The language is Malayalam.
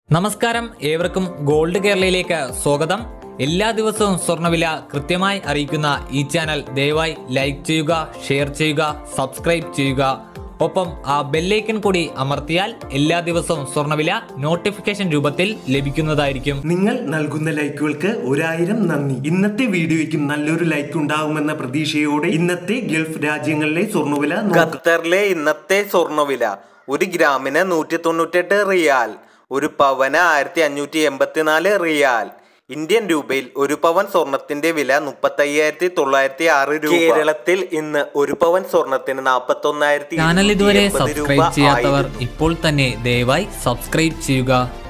നമസ്കാരം ഏവർക്കും ഗോൾഡ് കേരളയിലേക്ക് സ്വാഗതം എല്ലാ ദിവസവും സ്വർണ്ണവില കൃത്യമായി അറിയിക്കുന്ന ഈ ചാനൽ ദയവായി ലൈക്ക് ചെയ്യുക ഷെയർ ചെയ്യുക സബ്സ്ക്രൈബ് ചെയ്യുക ഒപ്പം ആ ബെല്ലൈക്കൺ കൂടി അമർത്തിയാൽ എല്ലാ ദിവസവും സ്വർണ്ണവില നോട്ടിഫിക്കേഷൻ രൂപത്തിൽ ലഭിക്കുന്നതായിരിക്കും നിങ്ങൾ നൽകുന്ന ലൈക്കുകൾക്ക് ഒരായിരം നന്ദി ഇന്നത്തെ വീഡിയോയ്ക്കും നല്ലൊരു ലൈക്ക് ഉണ്ടാകുമെന്ന പ്രതീക്ഷയോടെ ഇന്നത്തെ ഗൾഫ് രാജ്യങ്ങളിലെ സ്വർണ്ണവില നോക്കാം ഖത്തറിലെ ഇന്നത്തെ സ്വർണ്ണവില ഒരു ഗ്രാമിന് നൂറ്റി തൊണ്ണൂറ്റെട്ട് റിയാൽ ഒരു പവന് ആയിരത്തി അഞ്ഞൂറ്റി എൺപത്തിനാല് റിയാൽ ഇന്ത്യൻ രൂപയിൽ ഒരു പവൻ സ്വർണത്തിന്റെ വില മുപ്പത്തയ്യായിരത്തി തൊള്ളായിരത്തി ആറ് രൂപ കേരളത്തിൽ ഇന്ന് ഒരു പവൻ സ്വർണത്തിന് നാൽപ്പത്തി ചാനൽ ഇതുവരെ സബ്സ്ക്രൈബ് ചെയ്യാത്തവർ ഇപ്പോൾ തന്നെ ദയവായി സബ്സ്ക്രൈബ് ചെയ്യുക